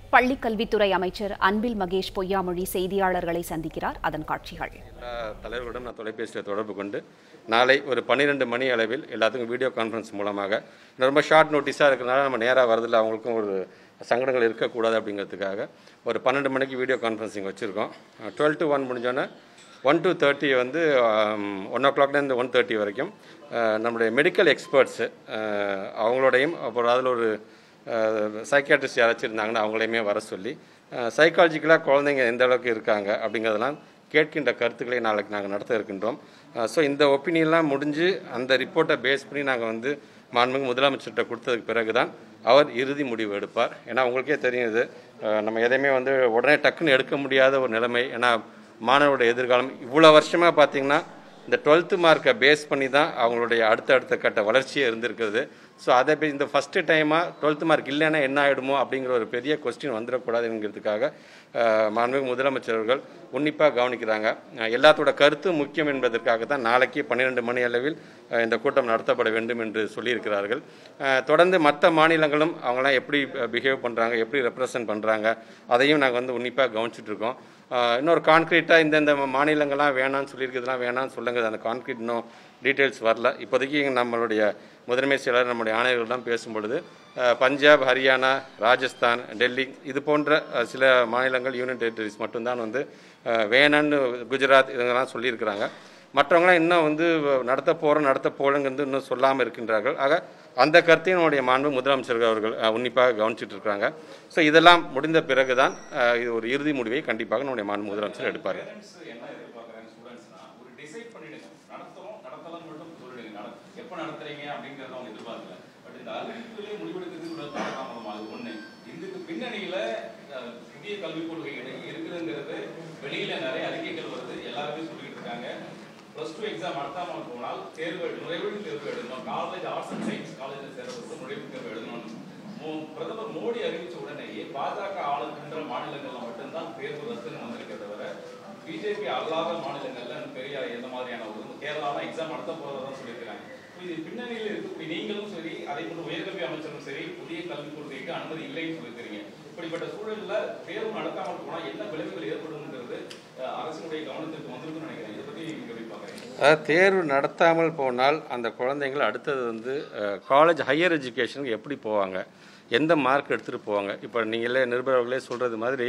பள்ளிக்கல்வித்துறை அமைச்சர் அன்பில் மகேஷ் பொய்யாமொழி செய்தியாளர்களை சந்திக்கிறார் அதன் காட்சிகள் எல்லா தலைவர்களுடன் நான் தொலைபேசியில் தொடர்பு கொண்டு நாளை ஒரு பன்னிரெண்டு மணி அளவில் எல்லாத்துக்கும் வீடியோ கான்ஃபரன்ஸ் மூலமாக ரொம்ப ஷார்ட் நோட்டீஸாக இருக்கிறனால நம்ம நேராக வரதில்ல அவங்களுக்கும் ஒரு சங்கடங்கள் இருக்கக்கூடாது அப்படிங்கிறதுக்காக ஒரு பன்னெண்டு மணிக்கு வீடியோ கான்ஃபரன்சிங் வச்சுருக்கோம் டுவெல் டு ஒன் முடிஞ்சோன்னே ஒன் டு தேர்ட்டி வந்து ஒன் ஓ கிளாக்லேருந்து ஒன் தேர்ட்டி வரைக்கும் அஹ், நம்முடைய மெடிக்கல் எக்ஸ்பர்ட்ஸு அவங்களோடையும் அப்புறம் அதில் ஒரு சைக்கியாட்ரிஸ்ட் யாராச்சும் இருந்தாங்கன்னா அவங்களையுமே வர சொல்லி சைக்காலஜிக்கலாக குழந்தைங்க எந்த அளவுக்கு இருக்காங்க அப்படிங்கிறதெல்லாம் கேட்கின்ற கருத்துக்களை நாளைக்கு நாங்கள் நடத்த இருக்கின்றோம் ஸோ இந்த ஒப்பீனியன்லாம் முடிஞ்சு அந்த ரிப்போர்ட்டை பேஸ் பண்ணி நாங்கள் வந்து மாண்புமிகு முதலமைச்சர்கிட்ட கொடுத்ததுக்கு பிறகு தான் அவர் இறுதி முடிவு எடுப்பார் ஏன்னா உங்களுக்கே தெரியும் இது அஹ், நம்ம எதையுமே வந்து உடனே டக்குன்னு எடுக்க முடியாத ஒரு நிலைமை ஏன்னா மாணவருடைய எதிர்காலம் இவ்வளோ வருஷமாக பார்த்தீங்கன்னா இந்த டுவெல்த்து மார்க்கை பேஸ் பண்ணி தான் அவங்களுடைய அடுத்த அடுத்த கட்ட வளர்ச்சியே இருந்திருக்குது ஸோ அதை பே- இந்த ஃபஸ்ட்டு டைமாக டுவெல்த்து மார்க் இல்லைன்னா என்ன ஆகிடுமோ அப்படிங்கிற ஒரு பெரிய கொஸ்டின் வந்துடக்கூடாதுங்கிறதுக்காக அஹ், மாண்புமிகு முதலமைச்சர் அவர்கள் உன்னிப்பாக கவனிக்கிறாங்க அஹ், எல்லாத்தோட கருத்து முக்கியம் என்பதற்காக தான் நாளைக்கு பன்னிரெண்டு மணி அளவில் அஹ், இந்த கூட்டம் நடத்தப்பட வேண்டும் என்று சொல்லியிருக்கிறார்கள் அஹ், தொடர்ந்து மற்ற மாநிலங்களும் அவங்களாம் எப்படி பிஹேவ் பண்ணுறாங்க எப்படி ரெப்ரசன்ட் பண்ணுறாங்க அதையும் நாங்கள் வந்து உன்னிப்பாக கவனிச்சிட்டு இருக்கோம் ஆஹ் இன்னொரு கான்க்ரீட்டாக இந்தந்த மாநிலங்கள்லாம் வேணாம்னு சொல்லியிருக்கிறதுலாம் வேணாம்னு சொல்லுங்க அந்த கான்க்ரீட் இன்னும் டீட்டெயில்ஸ் வரல இப்போதைக்கு நம்மளுடைய முதன்மை செயலர் நம்முடைய ஆணையர்கள்லாம் பேசும்பொழுது ஆஹ் பஞ்சாப் ஹரியானா ராஜஸ்தான் டெல்லி இது போன்ற ஆஹ் சில மாநிலங்கள் யூனியன் டெரிட்டரிஸ் மட்டும்தான் வந்து ஆஹ் வேணான்னு குஜராத் இதெல்லாம் சொல்லியிருக்கிறாங்க மற்றவங்களாம் இன்னும் வந்து நடத்த போகிறோம் நடத்த போகிறோங்கிறது இன்னும் சொல்லாமல் இருக்கின்றார்கள் ஆக அந்த கருத்தையும் நம்முடைய மாண்பு முதலமைச்சர்கள் அவர்கள் அஹ், உன்னிப்பாக கவனிச்சிட்டு இருக்காங்க ஸோ இதெல்லாம் முடிந்த பிறகு தான் அஹ், இது ஒரு இறுதி முடிவை கண்டிப்பாக நம்முடைய மாண்பு முதலமைச்சர் எடுப்பார் பேரண்ட்ஸ் என்ன எதிர்பார்க்குறாங்க ஸ்டூடெண்ட்ஸ்னா ஒரு டிசைட் பண்ணிடுங்க நடத்துறோம் நடத்தலாம் மட்டும் சொல்லிடுங்க நட எப்போ நடத்துறீங்க அப்படிங்கிறத அவங்க எதிர்பார்க்கல பட் இந்த அறிவிப்புகளே முடிவெடுக்கிறதுக்கு ஒரு தாமதம் அது ஒண்ணு இதுக்கு பின்னணியில அஹ், புதிய கல்விக் கொள்கை இருக்கு- இருக்குதுங்கிறது வெளியில நிறைய அறிக்கைகள் வருது எல்லாருமே சொல்லிட்டு இருக்காங்க ப்ளஸ் டூ எக்ஸாம் நடத்தாமல் போனால் தேர்வு எழு- நுழைவுத் தேர்வு எழுதணும் காலேஜ் ஆர்ட்ஸ் அண்ட் சயின்ஸ் காலேஜில் சேர்றதுக்கு நுழைவுத் தேர்வு எழுதணும் மோ- பிரதமர் மோடி அறிவிச்ச உடனேயே பாஜக ஆளுகின்ற மாநிலங்கள்ல மட்டும்தான் தேர்வு ரத்துன்னு வந்திருக்கே தவிர பிஜேபி அல்லாத மாநிலங்கள்ல இன்னும் பெரிய எந்த மாதிரியான ஒரு கேரளாலாம் எக்ஸாம் நடத்த போறதா சொல்லியிருக்காங்க இப்ப இது பின்னணியில் இருக்கக்கூடிய நீங்களும் சரி அதே போல உயர்கல்வி அமைச்சரும் சரி புதிய கல்விக் கொள்கைக்கு அனுமதி இல்லைன்னு சொல்லியிருக்கிறீங்க இப்படிப்பட்ட சூழல்ல தேர்வு நடத்தாமல் போனா என்ன விளைவுகள் ஏற்படும்ங்கிறது அஹ், அரசினுடைய கவனத்திற்கு வந்திருக்கும்னு நினைக்கிறேன் இதை பத்தி நீங்க எப்படி பாக்குறீங்க அதாவது தேர்வு நடத்தாமல் போனால் அந்த குழந்தைங்கள் அடுத்தது வந்து காலேஜ் ஹையர் எஜுகேஷனுக்கு எப்படி போவாங்க எந்த மார்க் எடுத்துகிட்டு போவாங்க இப்போ நீங்களே நிருபர்களே சொல்கிறது மாதிரி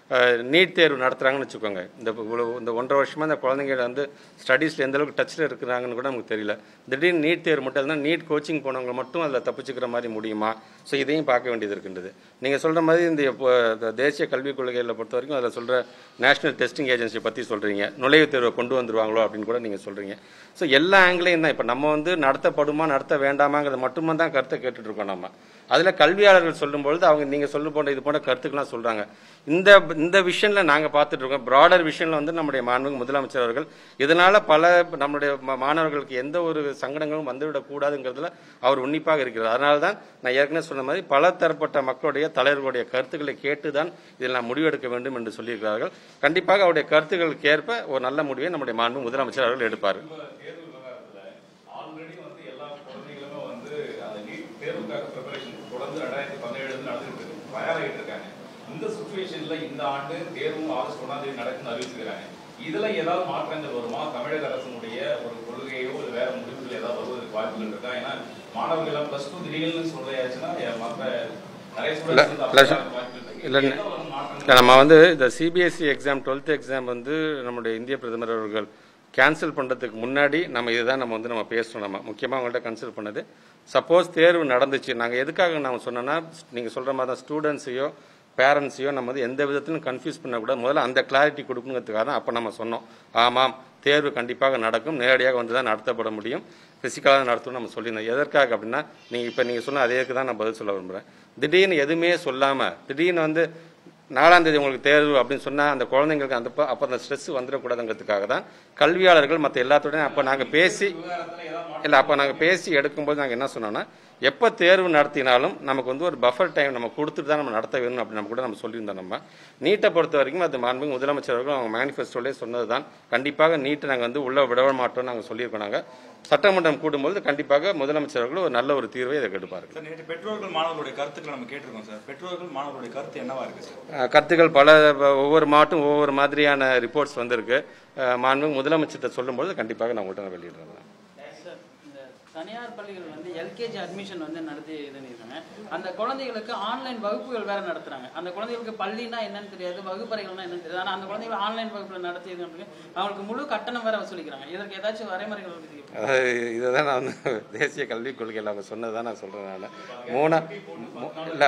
நீட் தேர்வு நடத்துகிறாங்கன்னு வச்சுக்கோங்க இந்த இவ்வளவு இந்த ஒன்றரை வருஷமாக இந்த குழந்தைங்க வந்து ஸ்டடீஸில் எந்த அளவுக்கு டச்சில் இருக்கிறாங்கன்னு கூட நமக்கு தெரியல திடீர்னு நீட் தேர்வு மட்டும் இருந்தால் நீட் கோச்சிங் போனவங்க மட்டும் அதில் தப்பிச்சுக்கிற மாதிரி முடியுமா ஸோ இதையும் பார்க்க வேண்டியது இருக்கின்றது நீங்கள் சொல்கிற மாதிரி இந்த இப்போ இந்த தேசிய கல்விக் கொள்கைகளை பொறுத்த வரைக்கும் அதில் சொல்கிற நேஷனல் டெஸ்டிங் ஏஜென்சி பற்றி சொல்கிறீங்க நுழைவுத் தேர்வை கொண்டு வந்துருவாங்களோ அப்படின்னு கூட நீங்கள் சொல்கிறீங்க ஸோ எல்லா ஆங்கிலையும் தான் இப்போ நம்ம வந்து நடத்தப்படுமா நடத்த வேண்டாமாங்கிறத மட்டுமே தான் கருத்தை கேட்டுட்டு இருக்கோம் நம்ம அதில் கல்வியாளர்கள் சொல்லும்பொழுது அவங்க நீங்கள் சொல்ல போன்ற இது போன்ற கருத்துக்கெல்லாம் சொல்கிறாங்க இந்த இந்த விஷயத்தில் நாங்கள் பார்த்துட்டு இருக்கோம் ப்ராடர் விஷயத்தில் வந்து நம்முடைய மாண்புமிகு முதலமைச்சர் அவர்கள் இதனால் பல நம்முடைய ம- மாணவர்களுக்கு எந்த ஒரு சங்கடங்களும் வந்துவிடக்கூடாதுங்கிறதுல அவர் உன்னிப்பாக இருக்கிறார் அதனால தான் நான் ஏற்கனவே சொன்ன மாதிரி பல தரப்பட்ட மக்களுடைய தலைவர்களுடைய கருத்துக்களை கேட்டு தான் இதில் நாம் முடிவெடுக்க வேண்டும் என்று சொல்லியிருக்கிறார்கள் கண்டிப்பாக அவருடைய கருத்துக்களுக்கு ஏற்ப ஒரு நல்ல முடிவை நம்முடைய மாண்பு முதலமைச்சர் அவர்கள் எடுப்பார் இப்ப தேர்வு விவகாரத்துல ஆல்ரெடி வந்து எல்லா குழந்தைகளுமே வந்து அந்த நீட் தேர்வுக்காக ப்ரிப்பரேஷன் தொடர்ந்து ரெண்டாயிரத்தி பதினேழுல நடந்துட்டு இருக்கு தயாராகிட்டு இருக்காங்க இந்த சுச்சுவேஷன்ல இந்த ஆண்டு தேர்வும் ஆகஸ்ட் ஒன்றாம் தேதி நடக்குன்னு அறிவிச்சிருக்காங்க இதுல ஏதாவது மாற்றங்கள் வருமா தமிழக அரசினுடைய ஒரு கொள்கையோ இல்லை வேற முடிவுகள் ஏதாவது வருவதற்கு வாய்ப்புகள் இருக்கா ஏன்னா மாணவர்கள் எல்லாம் பிளஸ் டூ திடீர்னு சொல்றையாச்சுன்னா மற்ற நிறைய இல்ல, ஸ்டூடெண்ட்ஸ் இல்ல, வாய்ப்புகள் இருக்கு இல்ல, என்ன ஒரு மாற்றங்கள் இல்ல, நம்ம வந்து இந்த சிபிஎஸ்சி எக்ஸாம் டுவெல்த் எக்ஸாம் வந்து நம்முடைய இந்திய பிரதமர் அவர்கள் கேன்சல் பண்ணுறதுக்கு முன்னாடி நம்ம இதுதான் நம்ம வந்து நம்ம பேசணும் நம்ம முக்கியமாக அவங்கள்ட்ட கன்சல்ட் பண்ணது சப்போஸ் தேர்வு நடந்துச்சு நாங்கள் எதுக்காக நம்ம சொன்னோன்னா நீங்கள் சொல்கிற மாதிரி தான் ஸ்டூடெண்ட்ஸையோ பேரண்ட்ஸையோ நம்ம வந்து எந்த விதத்திலும் கன்ஃபியூஸ் பண்ணக்கூடாது முதல்ல அந்த கிளாரிட்டி கொடுக்கணுங்கிறதுக்காக தான் அப்போ நம்ம சொன்னோம் ஆமாம் தேர்வு கண்டிப்பாக நடக்கும் நேரடியாக வந்து தான் நடத்தப்பட முடியும் ஃபிசிக்கலாக நடத்தணும்னு நம்ம சொல்லியிருந்தோம் எதற்காக அப்படின்னா நீங்கள் இப்போ நீங்கள் சொன்ன அதேக்கு தான் நான் பதில் சொல்ல விரும்புகிறேன் திடீர்னு எதுவுமே சொல்லாமல் திடீர்னு வந்து நாலாம் தேதி உங்களுக்கு தேர்வு அப்படின்னு சொன்னா அந்த குழந்தைங்களுக்கு அந்த அப்ப- அப்ப அந்த ஸ்ட்ரெஸ் வந்துடக்கூடாதுங்கிறதுக்காக தான் கல்வியாளர்கள் மற்ற எல்லாத்துடையும் அப்ப நாங்க பேசி விவகாரத்துல ஏதாவது மாற்றம் இல்ல அப்ப நாங்க பேசி எடுக்கும்போது நாங்க என்ன சொன்னோம்னா எப்போ தேர்வு நடத்தினாலும் நமக்கு வந்து ஒரு பஃபர் டைம் நம்ம கொடுத்துட்டு தான் நம்ம நடத்த வேணும் அப்படின்னு நம்ம கூட நம்ம சொல்லியிருந்தோம் நம்ம நீட்டை பொறுத்த வரைக்கும் அது மாண்புமிகு முதலமைச்சர் அவர்கள் அவங்க மேனிஃபெஸ்டோலே சொன்னது தான் கண்டிப்பாக நீட்டை நாங்கள் வந்து உள்ள விட மாட்டோம்னு நாங்கள் சொல்லியிருக்கோம் நாங்கள் சட்டமன்றம் கூடும்போது கண்டிப்பாக முதலமைச்சர் அவர்கள் ஒரு நல்ல ஒரு தீர்வை இதை எடுப்பார்கள் சார் நேற்று பெற்றோர்கள் மாணவர்களுடைய கருத்துக்களை நம்ம கேட்டிருக்கோம் சார் பெற்றோர்கள் மாணவர்களுடைய கருத்து என்னவா இருக்கு சார் அஹ் கருத்துக்கள் பல ஒவ்வொரு மாவட்டம் ஒவ்வொரு மாதிரியான ரிப்போர்ட்ஸ் வந்திருக்கு அஹ் மாண்புமிகு முதலமைச்சர்கிட்ட சொல்லும்போது கண்டிப்பாக நான் உங்கள்கிட்ட நான் வெளியிடுறேன் சார் இந்த தனியார் பள்ளிகள் வந்து எல்கேஜி அட்மிஷன் வந்து நடத்தி இது பண்ணியிருக்காங்க அந்த குழந்தைகளுக்கு ஆன்லைன் வகுப்புகள் வேற நடத்துறாங்க அந்த குழந்தைகளுக்கு பள்ளினா என்னன்னு தெரியாது வகுப்பறைகள்னா என்னன்னு தெரியாது ஆனால் அந்த குழந்தைகள் ஆன்லைன் வகுப்புல நடத்தி இது பண்றாங்க. அவங்களுக்கு முழு கட்டணம் வேற வசூலிக்கிறாங்க இதற்கு ஏதாச்சும் வரைமுறைகள் இருக்கு அதாவது இதை தான் நான் வந்து தேசிய கல்விக் கொள்கையில் அவங்க சொன்னது தான் நான் சொல்கிறேன் நான் மூணா இல்லை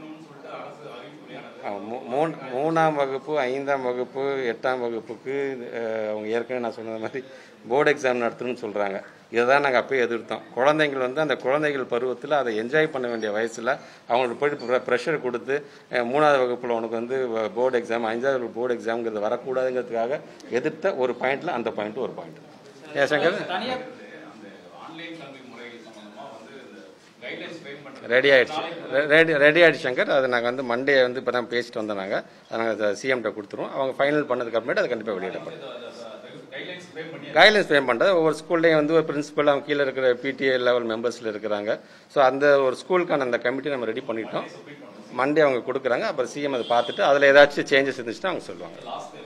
மூணு மூணாம் வகுப்பு ஐந்தாம் வகுப்பு எட்டாம் வகுப்புக்கு அஹ், அவங்க ஏற்கனவே நான் சொன்னது மாதிரி போர்டு எக்ஸாம் நடத்தணும்னு சொல்கிறாங்க இதை தான் நாங்கள் அப்பயே எதிர்த்தோம் குழந்தைங்கள் வந்து அந்த குழந்தைகள் பருவத்தில் அதை என்ஜாய் பண்ண வேண்டிய வயசில் அவங்களுக்கு போயிட்டு ப்ரெஷர் கொடுத்து அஹ், மூணாவது வகுப்பில் உனக்கு வந்து போர்டு எக்ஸாம் அஞ்சாவது போர்டு எக்ஸாம்ங்கிறது வரக்கூடாதுங்கிறதுக்காக எதிர்த்த ஒரு பாயிண்டில் அந்த பாயிண்ட் ஒரு பாயிண்ட் ஏன் சங்கர் தனியார் அந்த ஆன்லைன் கல்வி முறை சம்பந்தமா வந்து இந்த கைட்லைன்ஸ் ஃப்ரேம் பண்றது ரெடி ஆயிடுச்சு ரெடி ரெடி ஆயிடுச்சு சங்கர் அது நாங்கள் வந்து மண்டே வந்து இப்போ தான் பேசிட்டு வந்தோம் நாங்கள் அதை நாங்கள் சிஎம்கிட்ட கொடுத்துருவோம் அவங்க ஃபைனல் பண்ணதுக்கு அப்புறமேட்டு அது கண்டிப்பாக வெளியிடப்படும் கைட்லைன்ஸ் ஃப்ரேம் பண்ணி கைட்லைன்ஸ் ஃப்ரேம் பண்ணுறது ஒவ்வொரு ஸ்கூல்லையும் வந்து ஒரு பிரின்சிபல் அவங்க கீழே இருக்கிற பிடிஏ லெவல் மெம்பர்ஸில் இருக்கிறாங்க ஸோ அந்த ஒரு ஸ்கூலுக்கான அந்த கமிட்டி நம்ம ரெடி பண்ணிட்டோம் மண்டே அவங்க கொடுக்குறாங்க அப்புறம் சிஎம் அதை பார்த்துட்டு அதில் ஏதாச்சும் சேஞ்சஸ் இருந்துச்சுன்னா அவங்க சொல்லுவாங்க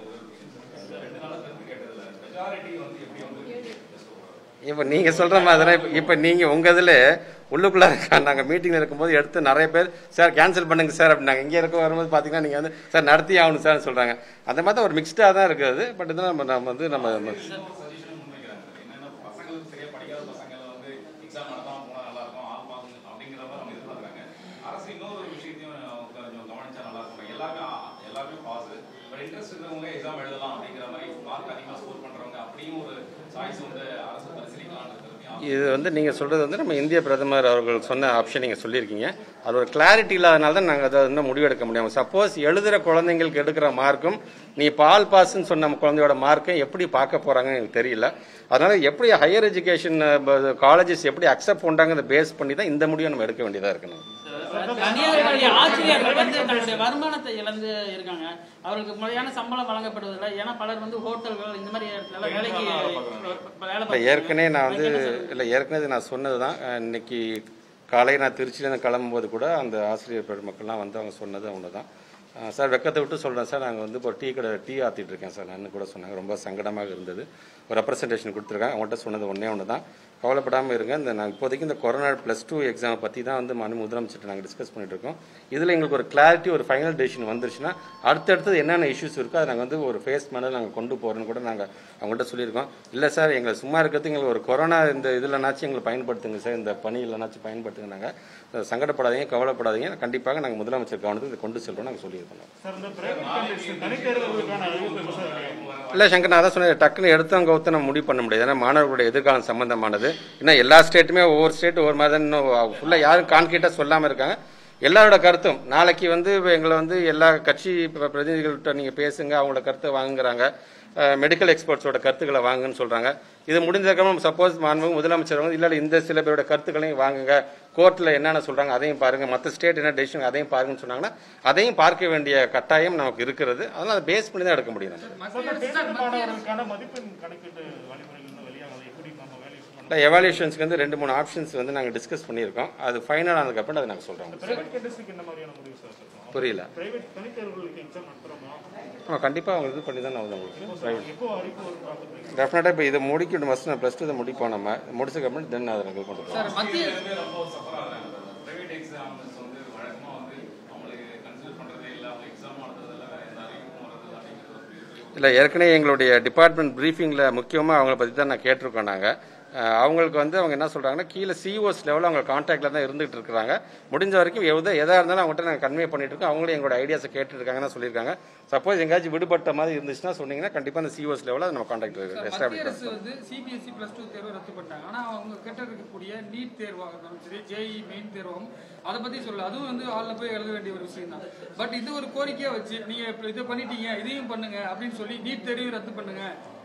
இப்போ நீங்கள் சொல்கிற மாதிரி இப்போ இப்போ நீங்கள் உங்கள் இதில் உள்ளுக்குள்ளே இருக்க நாங்கள் மீட்டிங்கில் இருக்கும்போது எடுத்து நிறைய பேர் சார் கேன்சல் பண்ணுங்க சார் அப்படி நாங்கள் இங்கே இருக்க வரும்போது பார்த்தீங்கன்னா நீங்கள் வந்து சார் நடத்தி ஆகணும் சார்னு சொல்கிறாங்க அந்த மாதிரி தான் ஒரு மிக்ஸ்டாக தான் இருக்குது பட் இதெல்லாம் நம்ம நம்ம வந்து நம்ம சஜஷன் முன்வைக்கிறாங்க என்னன்னா பசங்களுக்கு சரியா படிக்காத பசங்களை வந்து எக்ஸாம் நடத்தாம போனா நல்லா இருக்கும் ஆள் பாருங்க அப்படிங்கிற மாதிரி அவங்க எதிர்பார்க்கறாங்க அரசு இன்னொரு ஒரு விஷயத்தையும் கொஞ்சம் கவனிச்சா நல்லா இருக்கும் எல்லாருமே எல்லாருமே பாஸ் பட் இன்ட்ரெஸ்ட் இருக்கிறவங்க எக்ஸாம் எழுதலாம் அப்படிங்கிற மாதிரி மார்க் அதிகமா ஸ்கோர் பண்றவங்க அப்படியும் ஒரு சாய்ஸ் வந்து அரசு பரிசீலிக்கலாம்னு இருக்கிறது இது வந்து நீங்கள் சொல்கிறது வந்து நம்ம இந்திய பிரதமர் அவர்கள் சொன்ன ஆப்ஷன் நீங்கள் சொல்லியிருக்கீங்க அது ஒரு கிளாரிட்டி இல்லாதனால தான் நாங்கள் அதை இன்னும் முடிவெடுக்க முடியாமல் சப்போஸ் எழுதுகிற குழந்தைங்களுக்கு எடுக்கிற மார்க்கும் நீ பால் பாஸ்ன்னு சொன்ன நம்ம குழந்தையோட மார்க்கை எப்படி பார்க்க போகிறாங்கன்னு எனக்கு தெரியல அதனால எப்படி ஹையர் எஜுகேஷன் காலேஜஸ் எப்படி அக்செப்ட் பண்ணுறாங்கிறத பேஸ் பண்ணி தான் இந்த முடிவை நம்ம எடுக்க வேண்டியதாக இருக்கணும் தனியார் பள்ளி ஆசிரியர்கள் வந்து தங்களுடைய வருமானத்தை இழந்து இருக்காங்க அவர்களுக்கு முறையான சம்பளம் வழங்கப்படுவதில்லை ஏன்னா பலர் வந்து ஹோட்டல்கள் இந்த மாதிரி இடத்துல எல்லாம் வேலைக்கு வேலை இல்லை பார்க்கறாங்க. ஏற்கனவே நான் வந்து அதுக்கு என்ன சொல்றது? இல்லை ஏற்கனவே நான் சொன்னது தான் இன்னைக்கு காலை நான் திருச்சியிலேருந்து கிளம்பும்போது கூட அந்த ஆசிரியர் பெருமக்கள்லாம் வந்து அவங்க சொன்னது அவங்க தான் சார் வெக்கத்தை விட்டு சொல்கிறேன் சார் நாங்கள் வந்து இப்போ டீ கடை டீ ஆற்றிட்டு இருக்கேன் சார் நான் கூட சொன்னாங்க ரொம்ப சங்கடமாக இருந்தது ஒரு ரெப்ரசன்டேஷன் கொடுத்துருக்காங்க அவங்கள்ட்ட சொன்னது ஒன்றே ஒன்று தான் கவலைப்படாமல் இருங்க இந்த நான் இப்போதைக்கு இந்த கொரோனா ப்ளஸ் டூ எக்ஸாமை பற்றி தான் வந்து மனு முதலமைச்சர்கிட்ட நாங்கள் டிஸ்கஸ் பண்ணிட்டு இருக்கோம் இதில் எங்களுக்கு ஒரு கிளாரிட்டி ஒரு ஃபைனல் டெசிஷன் வந்துருச்சுன்னா அடுத்தடுத்தது என்னென்ன இஷ்யூஸ் இருக்கோ அதை நாங்கள் வந்து ஒரு ஃபேஸ் மேலே நாங்கள் கொண்டு போகிறோன்னு கூட நாங்கள் அவங்கள்ட்ட சொல்லியிருக்கோம் இல்லை சார் எங்களை சும்மா இருக்கிறது எங்களுக்கு ஒரு கொரோனா இந்த இதுலனாச்சும் எங்களை பயன்படுத்துங்க சார் இந்த பணி இல்லைனாச்சும் பயன்படுத்துங்க நாங்கள் சங்கடப்படாதீங்க கவலைப்படாதீங்க கண்டிப்பாக நாங்கள் முதலமைச்சர் கவனத்துக்கு இதை கொண்டு செல்றோம் நாங்கள் சொல்லியிருக்கோம் சார் இந்த பிரைவேட் காலேஜ் தனித்தேர்வுகளுக்கான அறிவிப்பு எப்போ சார் கிடைக்கும்? இல்லை சங்கர் நான் தான் சொன்னேன் டக்குன்னு எடுத்தவங்க கவுத்து நம்ம முடிவு பண்ண முடியாது ஏன்னா மாணவர்களுடைய எதிர்காலம் சம்பந்தமானது இன்னும் எல்லா ஸ்டேட்டுமே ஒவ்வொரு ஸ்டேட் ஒவ்வொரு மாதிரி தான் இன்னும் ஃபுல்லாக யாரும் கான்கிரீட்டாக சொல்லாமல் இருக்காங்க எல்லாரோட கருத்தும் நாளைக்கு வந்து இப்ப எங்களை வந்து எல்லா கட்சி ப- பிரதிநிதிகள்கிட்ட நீங்கள் பேசுங்க அவங்களோட கருத்தை வாங்குறாங்க மெடிக்கல் எக்ஸ்பர்ட்ஸோட கருத்துக்களை வாங்குன்னு சொல்கிறாங்க இது முடிஞ்சதுக்கப்புறம் சப்போஸ் மாண்புமிகு முதலமைச்சர் வந்து இல்லை இல்லை இந்த சில பேரோட கருத்துக்களையும் வாங்குங்க கோர்ட்டில் என்னென்ன சொல்கிறாங்க அதையும் பாருங்க மற்ற ஸ்டேட் என்ன டெசிஷன் அதையும் பாருங்கன்னு சொன்னாங்கன்னா அதையும் பார்க்க வேண்டிய கட்டாயம் நமக்கு இருக்கிறது அதனால் அதை பேஸ் பண்ணி தான் எடுக்க முடியும் நம்ம சார், இந்த தேர்வு மாணவர்களுக்கான மதிப்பெண் கணக்கீட்டு வழிமுறைகள் இன்னும் வெளியாகல எப்படி நம்ம வேலை பண்ணணும் இல்லை எவாலுவேஷன்ஸ்க்கு வந்து ரெண்டு மூணு ஆப்ஷன்ஸ் வந்து நாங்கள் டிஸ்கஸ் பண்ணியிருக்கோம் அது ஃபைனல் ஆனதுக்கப்புறம் அதை நாங்கள் சொல்கிறோம் பிரைவேட் கேட்டஸுக்கு என்ன மாதிரியான முடிவு சார் சார் புரியல பிரைவேட் தனித்தேர்வுகளுக்கு எக்ஸாம் நடத்துறோமா ஆமாம் கண்டிப்பாக அவங்க இது பண்ணி தான் நான் உங்களுக்கு ப்ரைவேட் எப்போ அறிவிப்பு வரும் பார்த்துருக்கீங்க டெஃபினட்டாக இப்போ இதை முடிக்கணும் ஃபஸ்ட் நான் ப்ளஸ் டூ இதை முடிப்போம் நம்ம முடிச்சதுக்கப்புறம் தென் அதை நாங்கள் கொண்டு போகிறோம் சார் மத்திய ரொம்ப சஃபர் ஆகுறாங்க பிரைவேட் எக்ஸாம்ஸ் வந்து வழக்கமா வந்து அவங்களுக்கு கன்சிடர் பண்றதே இல்லை அவங்க எக்ஸாம் நடத்துறதில்ல வேற எந்த அறிவிப்பும் வருது அப்படிங்கிறது ஒரு இருக்கு. இல்லை ஏற்கனவே எங்களுடைய டிபார்ட்மெண்ட் ப்ரீஃபிங்கில் முக்கியமாக அவங்கள பற்றி தான் நான் கேட்டிருக்கோம் நாங்கள் அஹ் அவங்களுக்கு வந்து அவங்க என்ன சொல்கிறாங்கன்னா கீழே சிஓஸ் லெவலில் அவங்க கான்டாக்டில் தான் இருந்துகிட்டு இருக்கிறாங்க முடிஞ்ச வரைக்கும் எவ்வளோ எதாக இருந்தாலும் அவங்ககிட்ட நாங்கள் கன்வே பண்ணிட்டு இருக்கோம் அவங்களும் எங்களோட ஐடியாஸை கேட்டுருக்காங்கன்னு சொல்லியிருக்காங்க சப்போஸ் எங்கேயாச்சும் விடுபட்ட மாதிரி இருந்துச்சுன்னா சொன்னீங்கன்னா கண்டிப்பாக அந்த சிஓஸ் லெவலில் நம்ம கான்டாக்ட் மத்திய எஸ்டாப்ளிஷ் அரசு வந்து சிபிஎஸ்சி பிளஸ் டூ தேர்வு ரத்து பண்ணிட்டாங்க ஆனா அவங்க கிட்ட இருக்கக்கூடிய நீட் தேர்வாக இருந்தாலும் சரி ஜேஇ மெயின் தேர்வும் அதை பத்தி சொல்ல அதுவும் வந்து ஆள்ல போய் எழுத வேண்டிய ஒரு விஷயம் தான் பட் இது ஒரு கோரிக்கையா வச்சு நீங்க இப்ப இதை பண்ணிட்டீங்க இதையும் பண்ணுங்க அப்படின்னு சொல்லி நீட் தேர்வையும் ரத்து பண்ணுங்க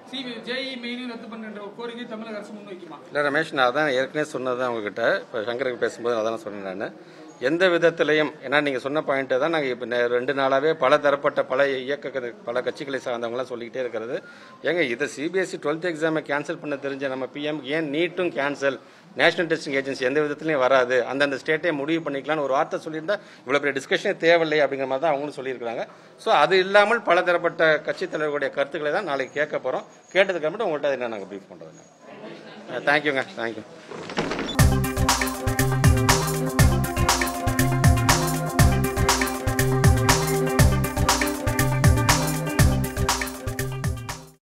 சிபி ஜேஇ மெயினையும் ரத்து பண்ணுன்ற ஒரு கோரிக்கை தமிழக அரசு முன்வைக்குமா இல்லை ரமேஷ் நான் அதான் ஏற்கனவே சொன்னது தான் உங்ககிட்ட இப்போ சங்கருக்கு பேசும்போது அதான் சொன்னேன் நான் எந்த விதத்திலையும் ஏன்னா நீங்கள் சொன்ன பாயிண்ட்டை தான் நாங்கள் இப்போ ரெண்டு நாளாகவே பல தரப்பட்ட பல இயக்க பல கட்சிகளை சார்ந்தவங்களாம் சொல்லிக்கிட்டே இருக்கிறது ஏங்க இதை சிபிஎஸ்சி டுவெல்த் எக்ஸாமை கேன்சல் பண்ண தெரிஞ்ச நம்ம பிஎம் ஏன் நீட்டும் கேன்சல் நேஷனல் டெஸ்டிங் ஏஜென்சி எந்த விதத்துலையும் வராது அந்தந்த ஸ்டேட்டே முடிவு பண்ணிக்கலாம்னு ஒரு வார்த்தை சொல்லியிருந்தா இவ்வளோ பெரிய டிஸ்கஷனே தேவையில்லை அப்படிங்கிற மாதிரி தான் அவங்களும் சொல்லியிருக்காங்க ஸோ அது இல்லாமல் பல தரப்பட்ட கட்சித் தலைவர்களுடைய கருத்துக்களை தான் நாளைக்கு கேட்க போகிறோம் கேட்டதுக்கு அப்புறம் உங்கள்கிட்ட என்ன நாங்கள் ப்ரீஃப் பண்ணுறோங்க தேங்க்யூங்க தேங்க்யூ